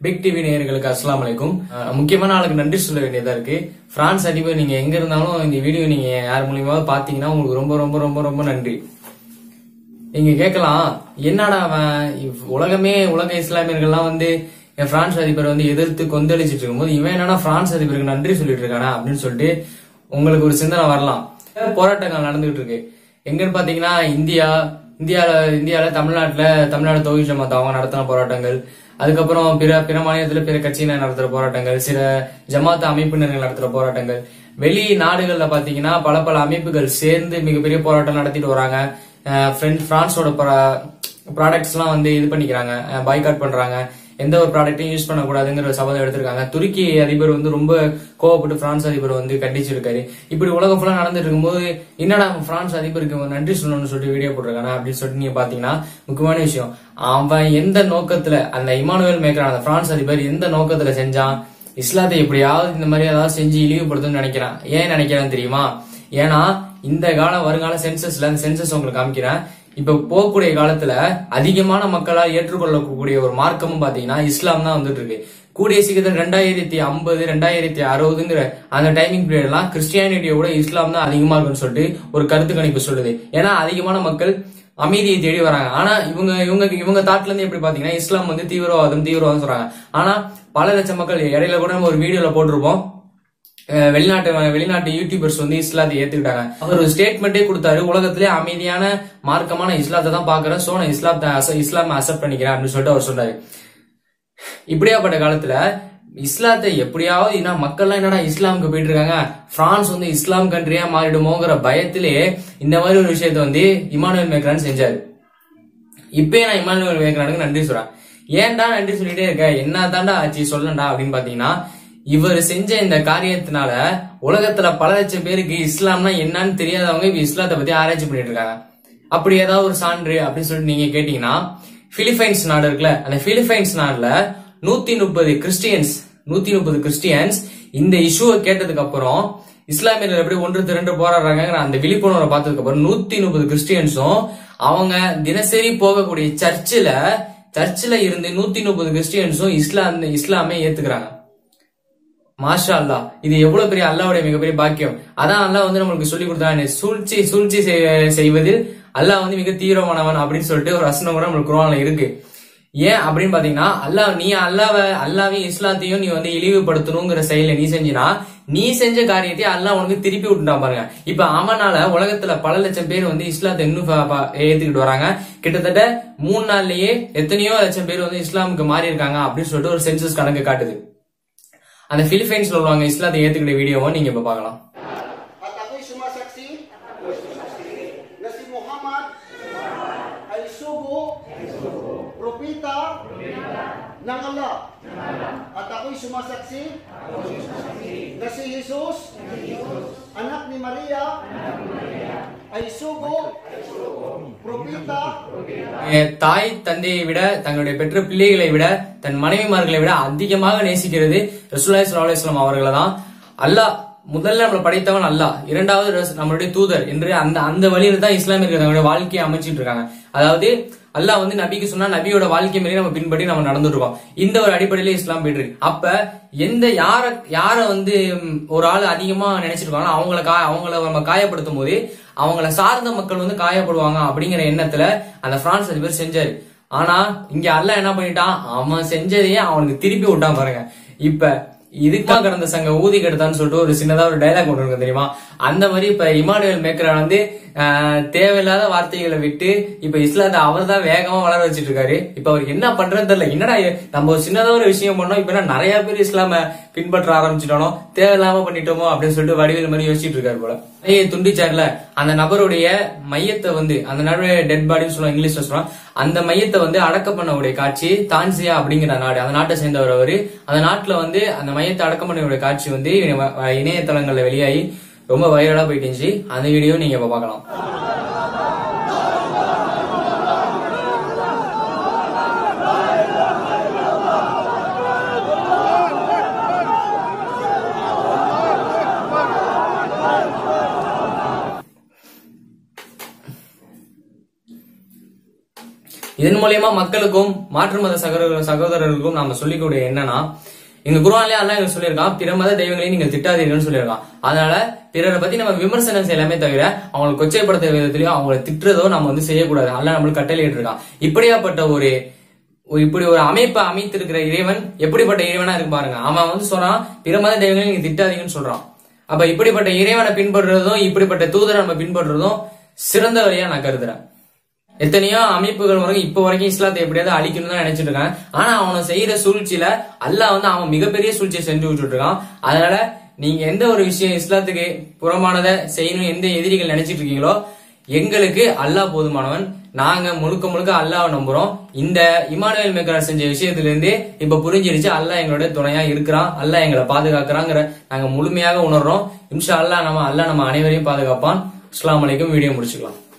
Big TV நேயர்களுக்கு அஸ்ஸலாமு அலைக்கும் அஹ், முக்கியமான ஆளுக்கு நன்றி சொல்ல வேண்டியதா இருக்கு பிரான்ஸ் அதிபர் நீங்க எங்க இருந்தாலும் இந்த வீடியோ நீங்க யார் மூலியமாவது பாத்தீங்கன்னா உங்களுக்கு ரொம்ப ரொம்ப ரொம்ப ரொம்ப நன்றி நீங்க கேட்கலாம் என்னடா அவன் இவ்- உலகமே உலக இஸ்லாமியர்கள்லாம் வந்து என் பிரான்ஸ் அதிபர் வந்து எதிர்த்து கொந்தளிச்சிட்டு இருக்கும்போது இவன் என்னடா பிரான்ஸ் அதிபருக்கு நன்றி சொல்லிட்டு இருக்கானா அப்படின்னு சொல்லிட்டு உங்களுக்கு ஒரு சிந்தனை வரலாம் போராட்டங்கள் நடந்துகிட்டு இருக்கு எங்கன்னு பாத்தீங்கன்னா இந்தியா இந்தியால இந்தியால தமிழ்நாட்டுல தமிழ்நாடு தொகுதி ஜமாத் அவங்க நடத்தின போராட்டங்கள் அதுக்கப்புறம் பிற பிற மாநிலத்துல பிற கட்சியினர் நடத்துற போராட்டங்கள் சில ஜமாத் அமைப்பினர்கள் நடத்துற போராட்டங்கள் வெளி நாடுகள்ல பாத்தீங்கன்னா பல பல அமைப்புகள் சேர்ந்து மிகப்பெரிய போராட்டம் நடத்திட்டு வராங்க அஹ் பிரெஞ்சு- பிரான்ஸோட ப்ராடக்ட்ஸ் எல்லாம் வந்து இது பண்ணிக்கிறாங்க பாய்காட் பண்றாங்க எந்த ஒரு ப்ராடக்ட்டையும் யூஸ் பண்ணக்கூடாதுங்கிற ஒரு சபதம் எடுத்திருக்காங்க துருக்கி அதிபர் வந்து ரொம்ப கோவப்பட்டு பிரான்ஸ் அதிபர் வந்து கண்டிச்சிருக்காரு இப்படி உலகம் ஃபுல்லா நடந்துட்டு இருக்கும்போது என்னடா அவன் பிரான்ஸ் அதிபருக்கு இவன் நன்றி சொல்லணும்னு சொல்லிட்டு வீடியோ போட்டிருக்கானா அப்படின்னு சொல்லிட்டு நீங்க பாத்தீங்கன்னா முக்கியமான விஷயம் அவன் எந்த நோக்கத்துல அந்த இமானுவேல் மேக்கர் அந்த பிரான்ஸ் அதிபர் எந்த நோக்கத்துல செஞ்சான் இஸ்லாத்தை எப்படியாவது இந்த மாதிரி ஏதாவது செஞ்சு இழிவுபடுத்தணும்னு நினைக்கிறான் ஏன் நினைக்கிறான் தெரியுமா ஏன்னா இந்த கால வருங்கால சென்சஸ்ல அந்த சென்சஸ் உங்களுக்கு காமிக்கிறேன் இப்ப போகக்கூடிய காலத்துல அதிகமான மக்களால் ஏற்றுக்கொள்ளக்கூடிய ஒரு மார்க்கமும் பாத்தீங்கன்னா இஸ்லாம் தான் வந்துட்டு இருக்கு கூடிய சீக்கிரத்தில் ரெண்டாயிரத்தி ஐம்பது ரெண்டாயிரத்தி அறுபதுங்கிற அந்த டைமிங் பீரியட் எல்லாம் கிறிஸ்டியானிட்டியோட இஸ்லாம் தான் அதிகமா இருக்குன்னு சொல்லிட்டு ஒரு கருத்து கணிப்பு சொல்லுது ஏன்னா அதிகமான மக்கள் அமைதியை தேடி வராங்க ஆனா இவங்க இவங்க இவங்க தாட்ல இருந்து எப்படி பாத்தீங்கன்னா இஸ்லாம் வந்து தீவிரவாதம் தீவிரவாதம் சொல்றாங்க ஆனா பல லட்சம் மக்கள் இடையில கூட நம்ம ஒரு வீடியோல போட்டிருப்போம் அஹ் வெளிநாட்டு வெளிநாட்டு யூடியூபர்ஸ் வந்து இஸ்லாத்தை ஏத்துக்கிட்டாங்க அவர் ஒரு ஸ்டேட்மெண்ட்டே கொடுத்தாரு உலகத்திலே அமைதியான மார்க்கமான இஸ்லாத்தை தான் பாக்குறேன் சோ நான் இஸ்லாத்தை அச- இஸ்லாமை அக்செப்ட் பண்ணிக்கிறேன் அப்படின்னு சொல்லிட்டு அவர் சொன்னாரு இப்படியாப்பட்ட காலத்துல இஸ்லாத்தை எப்படியாவது என்ன மக்கள்லாம் என்னடா இஸ்லாமுக்கு போயிட்டு இருக்காங்க பிரான்ஸ் வந்து இஸ்லாம் கண்ட்ரியா மாறிடுமோங்கிற பயத்திலே இந்த மாதிரி ஒரு விஷயத்த வந்து இமானுவேல் மேக்ரான் செஞ்சாரு இப்பயே நான் இமானுவேல் மேக்ரானுக்கு நன்றி சொல்றேன் ஏன்டா நன்றி சொல்லிட்டே இருக்க என்ன தாண்டா ஆச்சு சொல்லண்டா அப்படின்னு பாத்தீங்கன்னா இவர் செஞ்ச இந்த காரியத்தினால உலகத்துல பல லட்சம் பேருக்கு இஸ்லாம்னா என்னன்னு தெரியாதவங்க இப்ப இஸ்லாத்தை பத்தி ஆராய்ச்சி பண்ணிட்டு இருக்காங்க அப்படி ஏதாவது ஒரு சான்று அப்படின்னு சொல்லிட்டு நீங்க கேட்டீங்கன்னா பிலிப்பைன்ஸ் நாடு இருக்குல்ல அந்த பிலிப்பைன்ஸ் நாடுல நூத்தி முப்பது கிறிஸ்டியன்ஸ் நூத்தி முப்பது கிறிஸ்டியன்ஸ் இந்த இஷ்யூவை கேட்டதுக்கு அப்புறம் இஸ்லாமியர்கள் எப்படி ஒன்று திரண்டு போராடுறாங்கிற அந்த விழிப்புணர்வை பார்த்ததுக்கு அப்புறம் நூத்தி முப்பது கிறிஸ்டியன்ஸும் அவங்க தினசரி போகக்கூடிய சர்ச்சில் சர்ச்சில் இருந்து நூத்தி முப்பது கிறிஸ்டியன்ஸும் இஸ்லாம் இஸ்லாமை ஏத்துக்கிறாங்க மாஷா அல்லா இது எவ்வளவு பெரிய அல்லாவுடைய மிகப்பெரிய பாக்கியம் அதான் அல்லாஹ் வந்து நம்மளுக்கு சொல்லி கொடுத்தாங்க சூழ்ச்சி சூழ்ச்சி செய்- செய்வதில் அல்லாஹ் வந்து மிக தீவிரமானவன் அப்படின்னு சொல்லிட்டு ஒரு வசனம் கூட நம்மளுக்கு குரான்ல இருக்கு ஏன் அப்படின்னு பாத்தீங்கன்னா அல்லாஹ் நீ அல்லாவ அல்லாவையும் இஸ்லாத்தையும் நீ வந்து இழிவுபடுத்தணுங்கிற செயலை நீ செஞ்சினா நீ செஞ்ச காரியத்தை அல்லாஹ் உனக்கு திருப்பி விட்டுட்டான் பாருங்க இப்ப அவனால உலகத்துல பல லட்சம் பேர் வந்து இஸ்லாத்தை இன்னும் ப- ப- ஏத்துக்கிட்டு வராங்க கிட்டத்தட்ட மூணு நாள்லயே எத்தனையோ லட்சம் பேர் வந்து இஸ்லாமுக்கு மாறி இருக்காங்க அப்படின்னு சொல்லிட்டு ஒரு சென்சஸ் கணக்கு காட்டுது அந்த பிலிப்பைன்ஸ்ல உள்ளவங்க இஸ்லாத்தை ஏத்துக்கிட்ட வீடியோவை நீங்க இப்ப பார்க்கலாம் At ako'y sumasaksi na si Muhammad ay sugo, propita ng Allah. At ako'y sumasaksi na si Jesus, anak ni Maria, ay sugo, propita என் தாய் தந்தையை விட தங்களுடைய பெற்ற பிள்ளைகளை விட தன் மனைவிமார்களை விட அதிகமாக நேசிக்கிறது ரசூலுல்லாஹி ஸல்லல்லாஹு அலைஹி வஸல்லம் அவர்களை தான் அல்லாஹ் முதல்ல நம்மளை படைத்தவன் அல்லாஹ் இரண்டாவது ரஸ்- நம்மளுடைய தூதர் என்று அந்த அந்த வழியில தான் இஸ்லாமியர்கள் தங்களுடைய வாழ்க்கையை அமைச்சிட்டு இருக்காங்க அதாவது அல்லாஹ் வந்து நபிக்கு சொன்னா நபியோட வாழ்க்கை முறையை நம்ம பின்பற்றி நம்ம நடந்துட்டு இருக்கோம் இந்த ஒரு அடிப்படையில இஸ்லாம் போயிட்டு இருக்கு அப்ப எந்த யார யார வந்து ம், ஒரு ஆள் அதிகமா நினைச்சிருக்காங்களோ அவங்கள கா அவங்கள நம்ம காயப்படுத்தும் போது அவங்கள சார்ந்த மக்கள் வந்து காயப்படுவாங்க அப்படிங்கிற எண்ணத்துல அந்த பிரான்ஸ் அதிபர் செஞ்சாரு ஆனா இங்க அல்லாஹ் என்ன பண்ணிட்டான் அவன் செஞ்சதையே அவனுக்கு திருப்பி விட்டான் பாருங்க இப்ப இதுக்கா கடந்த சங்க ஊதி கெடுத்தான்னு சொல்லிட்டு ஒரு சின்னதா ஒரு டைலாக் ஒன்று இருக்கு தெரியுமா அந்த மாதிரி இப்ப இமானுவேல் மேக்கரா வந்து ஆஹ், தேவையில்லாத வார்த்தைகளை விட்டு இப்ப இஸ்லாத்தை அவர் தான் வேகமா வளர வச்சிட்டு இருக்காரு இப்ப அவர் என்ன பண்றதுன்னு தெரியல என்னடா இது? நம்ம ஒரு சின்னதா ஒரு விஷயம் பண்ணோம் இப்ப என்ன நிறைய பேர் இஸ்லாம பின்பற்ற ஆரம்பிச்சிட்டோம் தேவையில்லாம பண்ணிட்டோமோ அப்படின்னு சொல்லிட்டு வடிவேல் மாதிரி யோசிச்சுட்டு இருக்காரு போல ஐயே துண்டிச்சார்ல அந்த நபருடைய மையத்தை வந்து அந்த நபருடைய டெட் பாடின்னு சொல்லுவாங்க இங்கிலீஷ்ல சொல்லுவாங்க அந்த மையத்தை வந்து அடக்கம் பண்ணக்கூடிய காட்சி தான்சியா அப்படிங்கிற நாடு அந்த நாட்டை சேர்ந்தவர் அவரு அந்த நாட்டுல வந்து அந்த மையத்தை அடக்கம் பண்ணக்கூடிய காட்சி வந்து இணைய- இணையதளங்கள்ல வெளியாகி ரொம்ப வைரலா போயிட்டு இருந்துச்சு அந்த வீடியோ நீங்க இப்ப பார்க்கலாம் இதன் மூலியமா மக்களுக்கும் மாற்று மத சகோதர சகோதரர்களுக்கும் நாம சொல்லிக்கூடிய என்னன்னா எங்க குருவான்லயே அல்லாஹ் எங்களுக்கு சொல்லியிருக்கான் பிற மத தெய்வங்களையும் நீங்கள் திட்டாதீர்கள்னு சொல்லியிருக்கான் அதனால பிறரை பத்தி நம்ம விமர்சனம் செய்யலாமே தவிர அவங்களை கொச்சைப்படுத்த விதத்திலயும் அவங்களை திட்டுறதோ நம்ம வந்து செய்யக்கூடாது அல்லாஹ் நம்மளுக்கு கட்டளையிட்டு இருக்கான் இப்படியாப்பட்ட ஒரு ஒரு- இப்படி ஒரு அமைப்பை அமைத்திருக்கிற இறைவன் எப்படிப்பட்ட இறைவனா இருக்கு பாருங்க அவன் வந்து சொல்றான் பிற மத தெய்வங்களை நீங்க திட்டாதீங்கன்னு சொல்றான் அப்ப இப்படிப்பட்ட இறைவனை பின்பற்றுறதும் இப்படிப்பட்ட தூதரை நம்ம பின்பற்றுறதும் சிறந்த வழியா நான் கருதுறேன் எத்தனையோ அமைப்புகள் வரைக்கும் இப்ப வரைக்கும் இஸ்லாத்தை எப்படியாவது அழிக்கணும் தான் நினைச்சிட்டு இருக்காங்க ஆனா அவனை செய்யற சூழ்ச்சியில அல்லாஹ் வந்து அவன் மிகப்பெரிய சூழ்ச்சியை செஞ்சு விட்டுட்டு இருக்கான் அதனால நீங்க எந்த ஒரு விஷயம் இஸ்லாத்துக்கு புறமானதை செய்யணும் எந்த எதிரிகள் நினைச்சிட்டு இருக்கீங்களோ எங்களுக்கு அல்லாஹ் போதுமானவன் நாங்க முழுக்க முழுக்க அல்லாஹ்வை நம்புறோம் இந்த இமானுவேல் மேக்கர் செஞ்ச விஷயத்துல இருந்து இப்ப புரிஞ்சிருச்சு அல்லாஹ் எங்களோட துணையா இருக்கிறான் அல்லாஹ் எங்களை பாதுகாக்கிறாங்கிற நாங்க முழுமையாக உணர்றோம் இன்ஷா அல்லாஹ் நம்ம அல்லாஹ் நம்ம அனைவரையும் பாதுகாப்பான் அஸ்ஸலாமு அலைக்கும் வீடியோ முடிச்சுக்கலாம்